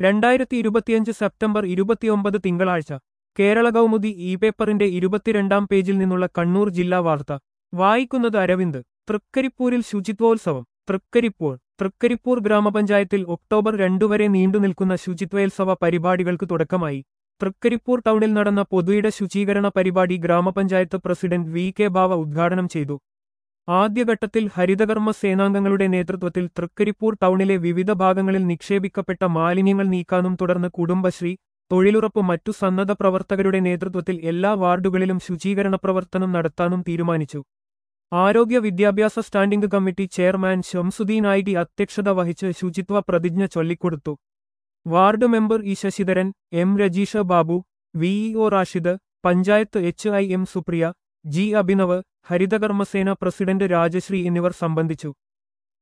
രണ്ടായിരത്തി ഇരുപത്തിയഞ്ച് സെപ്റ്റംബർ ഇരുപത്തിയൊമ്പത് തിങ്കളാഴ്ച കേരള കൗമുദി ഇ പേപ്പറിന്റെ ഇരുപത്തിരണ്ടാം പേജിൽ നിന്നുള്ള കണ്ണൂർ ജില്ലാ വാർത്ത വായിക്കുന്നത് അരവിന്ദ് തൃക്കരിപ്പൂരിൽ ശുചിത്വോത്സവം തൃക്കരിപ്പൂർ തൃക്കരിപ്പൂർ ഗ്രാമപഞ്ചായത്തിൽ ഒക്ടോബർ രണ്ടു വരെ നീണ്ടുനിൽക്കുന്ന ശുചിത്വോത്സവ പരിപാടികൾക്ക് തുടക്കമായി തൃക്കരിപ്പൂർ ടൗണിൽ നടന്ന പൊതുയിട ശുചീകരണ പരിപാടി ഗ്രാമപഞ്ചായത്ത് പ്രസിഡന്റ് വി കെ ബാവ ഉദ്ഘാടനം ചെയ്തു ആദ്യഘട്ടത്തിൽ ഹരിതകർമ്മ സേനാംഗങ്ങളുടെ നേതൃത്വത്തിൽ തൃക്കരിപ്പൂർ ടൗണിലെ വിവിധ ഭാഗങ്ങളിൽ നിക്ഷേപിക്കപ്പെട്ട മാലിന്യങ്ങൾ നീക്കാനും തുടർന്ന് കുടുംബശ്രീ തൊഴിലുറപ്പ് മറ്റു സന്നദ്ധ പ്രവർത്തകരുടെ നേതൃത്വത്തിൽ എല്ലാ വാർഡുകളിലും ശുചീകരണ പ്രവർത്തനം നടത്താനും തീരുമാനിച്ചു ആരോഗ്യ വിദ്യാഭ്യാസ standing committee chairman Shamsuddin I അധ്യക്ഷത വഹിച്ച് ശുചിത്വ പ്രതിജ്ഞ ചൊല്ലിക്കൊടുത്തു ward member E Sasidharan M Rajeesha Babu V E O Rashid panchayat H I M Supriya G Abhinav ഹരിതകർമ്മസേന പ്രസിഡന്റ് രാജശ്രീ എന്നിവർ സംബന്ധിച്ചു